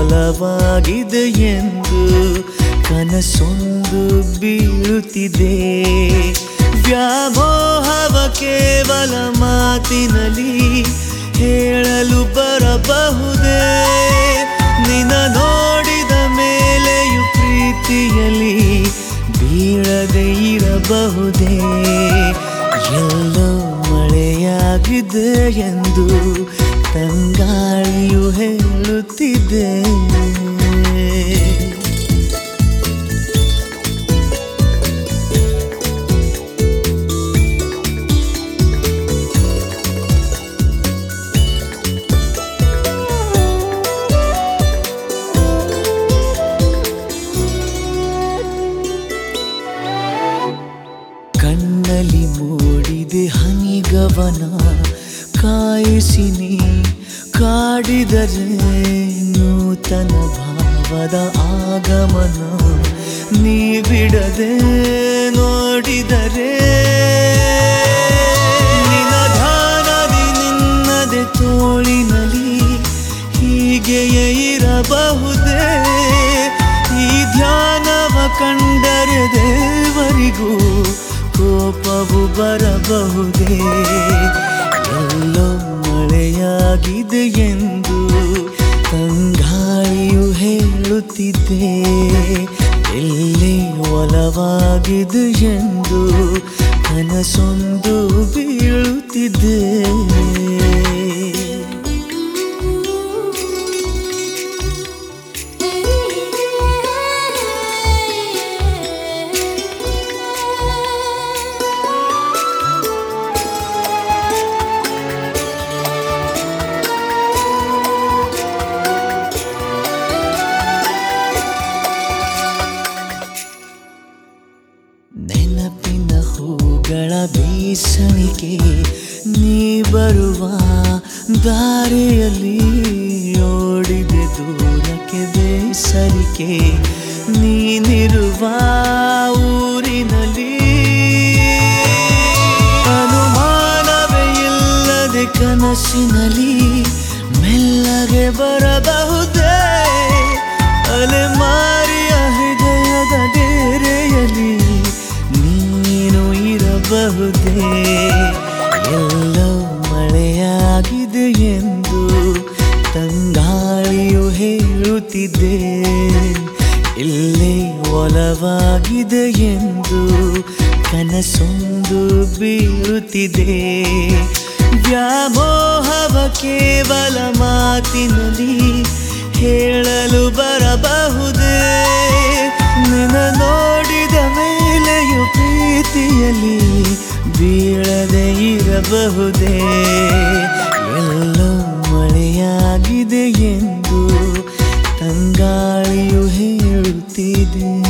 ಒಲವಾಗಿದೆ ಎಂದು ಕನಸೊಂದು ಬೀಳುತ್ತಿದೆ ವ್ಯಾಮೋಹವ ಕೇವಲ ಮಾತಿನಲ್ಲಿ ಹೇಳಲು ಬರಬಹುದೇ ನಿನ ನೋಡಿದ ಮೇಲೆಯೂ ಪ್ರೀತಿಯಲ್ಲಿ ಬೀಳದೆ ಇರಬಹುದೇ ಎಲ್ಲೋ ಮಳೆಯಾಗಿದೆ ಎಂದು ತಂಗಾಳಿಯು ಹೇಳುತ್ತಿದೆ ಕಣ್ಣಲ್ಲಿ ಮೂಡಿದೆ ಹನಿಗವನ ಕಾಯಿಸಿ ನೀ ಕಾಡಿದರೆ ನೂತನ ಭಾವದ ಆಗಮನ ನೀ ಬಿಡದೆ ನೋಡಿದರೆ ನಿನ ಧ್ಯಾನದಿ ನಿನ್ನದೆ ತೋಳಿನಲ್ಲಿ ಹೀಗೆಯೇ ಇರಬಹುದೇ ಈ ಧ್ಯಾನವ ಕಂಡರೆ ದೇವರಿಗೂ ಕೋಪವು ಬರಬಹುದೇ ಎಲ್ಲೋ ಮಳೆಯಾಗಿದೆ ಎಂದು ತಂಗಾಳಿಯು ಹೇಳುತ್ತಿದ್ದೆ ಎಲ್ಲಿ ಒಲವಾಗಿದೆ ಎಂದು ಕನಸೊಂದು ಬೀಳುತ್ತಿದ್ದೆ ನೆನಪಿನ ಹೂಗಳ ಬೀಸಣಿಗೆ ನೀ ಬರುವ ದಾರಿಯಲ್ಲಿ ಓಡಿದೆ ದೂರಕ್ಕೆ ಬೇಸರಿಕೆ ನೀನಿರುವ ಊರಿನಲ್ಲಿ ಅನುಮಾನವೇ ಇಲ್ಲದೆ ಕನಸಿನಲ್ಲಿ ಮೆಲ್ಲಗೆ ಬರಬಹುದೇ ಅಲೆಮಾರಿಯ ಹೃದಯದ ಡೇರೆಯಲ್ಲಿ ನೀನು ಇರಬಹುದೇ ಎಲ್ಲೋ ಮಳೆಯಾಗಿದೆ ಎಂದು ತಂಗಾಳಿಯು ಹೇಳುತ್ತಿದ್ದೆ ಇಲ್ಲೇ ಒಲವಾಗಿದೆ ಎಂದು ಕನಸೊಂದು ಬೀಳುತ್ತಿದೆ ವ್ಯಾಮೋಹವ ಕೇವಲ ಮಾತಿನಲ್ಲಿ ಹೇಳಲು ಬರಬಹುದೇ ನಿನ ನೋಡಿದ ಮೇಲೆಯೂ ಪ್ರೀತಿಯಲ್ಲಿ ಬೀಳದೆ ಇರಬಹುದೇ ಎಲ್ಲೋ ಮಳೆಯಾಗಿದೆ ಎಂದು ತಂಗಾಳಿಯು ಹೇಳುತ್ತಿದೆ